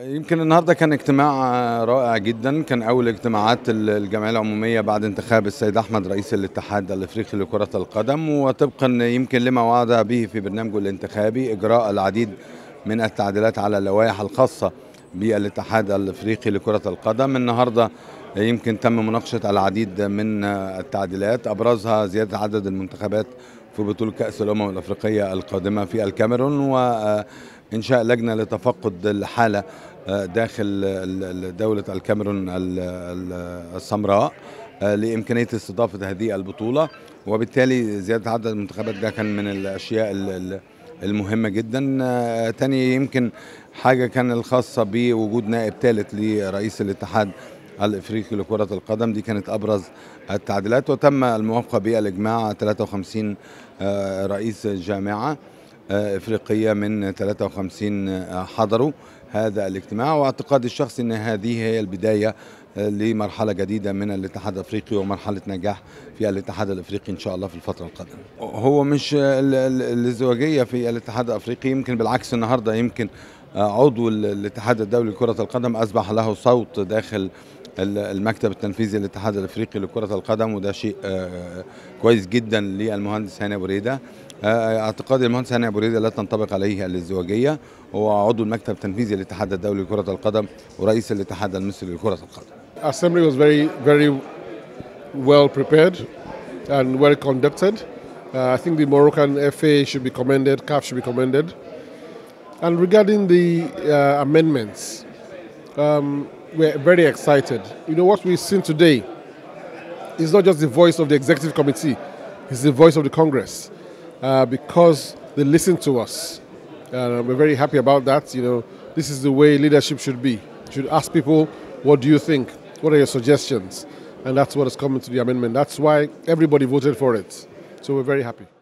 يمكن النهارده كان اجتماع رائع جدا كان اول اجتماعات الجمعيه العموميه بعد انتخاب السيد احمد رئيس الاتحاد الافريقي لكره القدم وطبقا يمكن لما وعد به في برنامجه الانتخابي اجراء العديد من التعديلات على اللوائح الخاصه بالاتحاد الافريقي لكره القدم النهارده يمكن تم مناقشه العديد من التعديلات ابرزها زياده عدد المنتخبات في بطوله كاس الامم الافريقيه القادمه في الكاميرون وانشاء لجنه لتفقد الحاله داخل دوله الكاميرون السمراء لامكانيه استضافه هذه البطوله وبالتالي زياده عدد المنتخبات ده كان من الاشياء المهمه جدا تاني يمكن حاجه كان الخاصه بوجود نائب ثالث لرئيس الاتحاد الافريقي لكره القدم دي كانت ابرز التعديلات وتم الموافقه بالاجماع 53 رئيس جامعه افريقيه من 53 حضروا هذا الاجتماع واعتقادي الشخصي ان هذه هي البدايه لمرحله جديده من الاتحاد الافريقي ومرحله نجاح في الاتحاد الافريقي ان شاء الله في الفتره القادمه. هو مش الازدواجيه في الاتحاد الافريقي يمكن بالعكس النهارده يمكن عضو الاتحاد الدولي لكره القدم اصبح له صوت داخل المكتب التنفيذي للاتحاد الافريقي لكره القدم وده شيء كويس جدا للمهندس هاني ابو ريده اعتقاد المهندس هاني ابو ريده لا تنطبق عليه الازدواجيه هو عضو المكتب التنفيذي للاتحاد الدولي لكره القدم ورئيس الاتحاد المصري لكره القدم Assembly was very very well prepared and well conducted. Uh, I think the Moroccan FA should be commended, CAF should be commended. And regarding the uh, amendments, um, we're very excited. You know, what we've seen today is not just the voice of the executive committee, it's the voice of the Congress uh, because they listen to us. Uh, we're very happy about that. You know, this is the way leadership should be. You should ask people, what do you think? What are your suggestions? And that's what has come into the amendment. That's why everybody voted for it. So we're very happy.